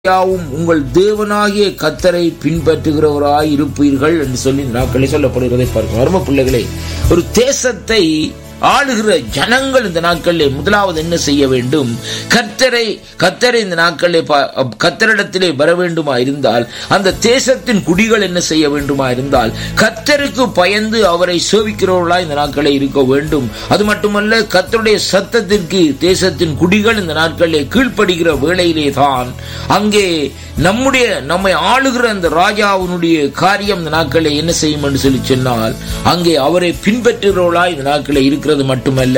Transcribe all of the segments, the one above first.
யாவும் உங்கள் தேவனாகிய கத்தரை பின்பற்றுகிறவராய் இருப்பீர்கள் என்று சொல்லி இந்த நாட்களே சொல்லப்படுகிறதை பார்க்கிறோம் அரும பிள்ளைகளே ஒரு தேசத்தை ஆளுகிற ஜனங்கள் இந்த நாட்களிலே முதலாவது என்ன செய்ய வேண்டும் கர்த்தரை கர்த்தரை இந்த நாட்களிலே பா- கர்த்தரிடத்திலே வர வேண்டுமா இருந்தால் அந்த தேசத்தின் குடிகள் என்ன செய்ய வேண்டுமா இருந்தால் கர்த்தருக்கு பயந்து அவரை சேவிக்கிறவர்களா இந்த நாட்களே இருக்க வேண்டும் அது மட்டுமல்ல கர்த்தருடைய சத்தத்திற்கு தேசத்தின் குடிகள் இந்த நாட்களிலே கீழ்ப்படுகிற வேளையிலே தான் அங்கே நம்முடைய நம்மை ஆளுகிற அந்த ராஜாவினுடைய காரியம் இந்த நாட்களில் என்ன செய்யும் என்று சொல்லி சொன்னால் அங்கே அவரை பின்பற்றுகிறவர்களா இந்த நாட்களில் இருக்கிறது மட்டுமல்ல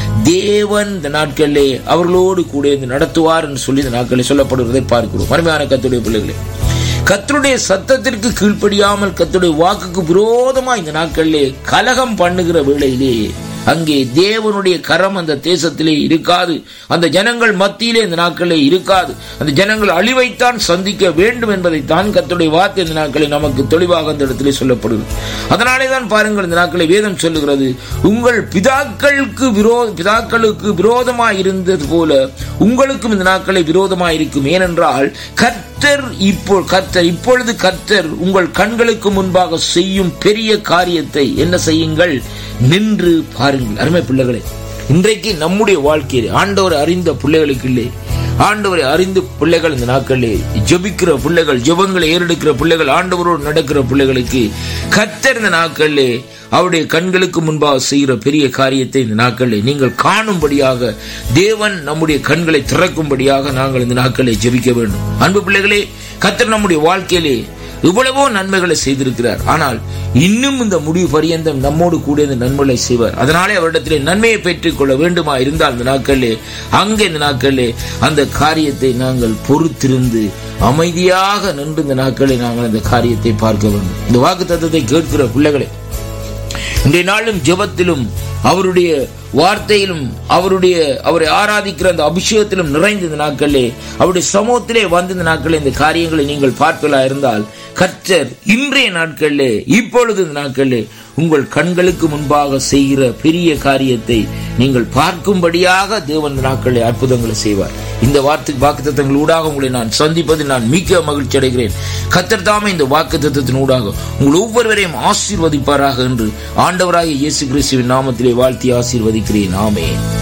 தேவன் இந்த நாட்களிலே அவர்களோடு கூட இந்த நடத்துவார் என்று சொல்லி இந்த நாட்களில் சொல்லப்படுவதை பார்க்கிறோம் அருமையான கத்துடைய பிள்ளைகளே கத்தருடைய சத்தத்திற்கு கீழ்ப்படியாமல் கத்தருடைய வாக்குக்கு விரோதமா இந்த நாட்களிலே கலகம் பண்ணுகிற வேளையிலே அங்கே தேவனுடைய கரம் அந்த தேசத்திலே இருக்காது அந்த ஜனங்கள் மத்தியிலே இந்த நாட்களிலே இருக்காது அந்த ஜனங்கள் அழிவைத்தான் சந்திக்க வேண்டும் என்பதைத்தான் கர்த்தருடைய வார்த்தை இந்த நாட்களில் நமக்கு தெளிவாக அந்த இடத்திலே சொல்லப்படுகிறது அதனாலே தான் பாருங்கள் இந்த நாட்களை வேதம் சொல்லுகிறது உங்கள் பிதாக்களுக்கு விரோ பிதாக்களுக்கு விரோதமாய் இருந்தது போல உங்களுக்கும் இந்த நாட்களை விரோதமாய் இருக்கும் ஏனென்றால் கர்த்தர் இப்போ கர்த்தர் இப்பொழுது கர்த்தர் உங்கள் கண்களுக்கு முன்பாக செய்யும் பெரிய காரியத்தை என்ன செய்யுங்கள் நின்று பாருங்கள் அருமை பிள்ளைகளே இன்றைக்கு நம்முடைய வாழ்க்கையில் ஆண்டவரை அறிந்த பிள்ளைகளுக்கு இல்லை ஆண்டவரை அறிந்து பிள்ளைகள் இந்த நாட்களிலே ஜெபிக்கிற பிள்ளைகள் ஜெபங்களை ஏறெடுக்கிற பிள்ளைகள் ஆண்டவரோடு நடக்கிற பிள்ளைகளுக்கு கர்த்தர் இந்த நாட்களிலே அவருடைய கண்களுக்கு முன்பாக செய்கிற பெரிய காரியத்தை இந்த நாட்களில் நீங்கள் காணும்படியாக தேவன் நம்முடைய கண்களை திறக்கும்படியாக நாங்கள் இந்த நாட்களை ஜெபிக்க வேண்டும் அன்பு பிள்ளைகளே கர்த்தர் நம்முடைய வாழ்க்கையிலே இவ்வளவோ நன்மைகளை செய்திருக்கிறார் ஆனால் இன்னும் இந்த முடிவு பரியந்தம் நம்மோடு கூட இந்த நன்மைகளை செய்வார் அதனாலே அவரிடத்திலே நன்மையை பெற்றுக் கொள்ள வேண்டுமா இருந்தால் இந்த நாட்களிலே அங்கே இந்த நாட்களிலே அந்த காரியத்தை நாங்கள் பொறுத்திருந்து அமைதியாக நின்று இந்த நாட்களில் நாங்கள் அந்த காரியத்தை பார்க்க வேண்டும் இந்த வாக்கு தத்துவத்தை கேட்கிற பிள்ளைகளே இன்றைய நாளும் ஜெபத்திலும் அவருடைய வார்த்தையிலும் அவருடைய அவரை ஆராதிக்கிற அந்த அபிஷேகத்திலும் நிறைந்த இந்த நாட்களிலே அவருடைய சமூகத்திலே வந்து இந்த நாட்களில் இந்த காரியங்களை நீங்கள் பார்ப்பலா இருந்தால் கர்த்தர் இன்றைய நாட்களிலே இப்பொழுது இந்த நாட்களிலே உங்கள் கண்களுக்கு முன்பாக செய்கிற பெரிய காரியத்தை நீங்கள் பார்க்கும்படியாக தேவன் இந்த நாட்களிலே அற்புதங்களை செய்வார் இந்த வார்த்தை வாக்குத்தத்தங்கள் ஊடாக உங்களை நான் சந்திப்பதில் நான் மிக்க மகிழ்ச்சி அடைகிறேன் கத்தர் தாமே இந்த வாக்குத்தத்தின் ஊடாக உங்கள் ஒவ்வொருவரையும் ஆசீர்வதிப்பாராக என்று ஆண்டவராகிய இயேசு கிறிஸ்துவின் நாமத்திலே வாழ்த்தி ஆசீர்வதிக்கிறேன் ஆமென்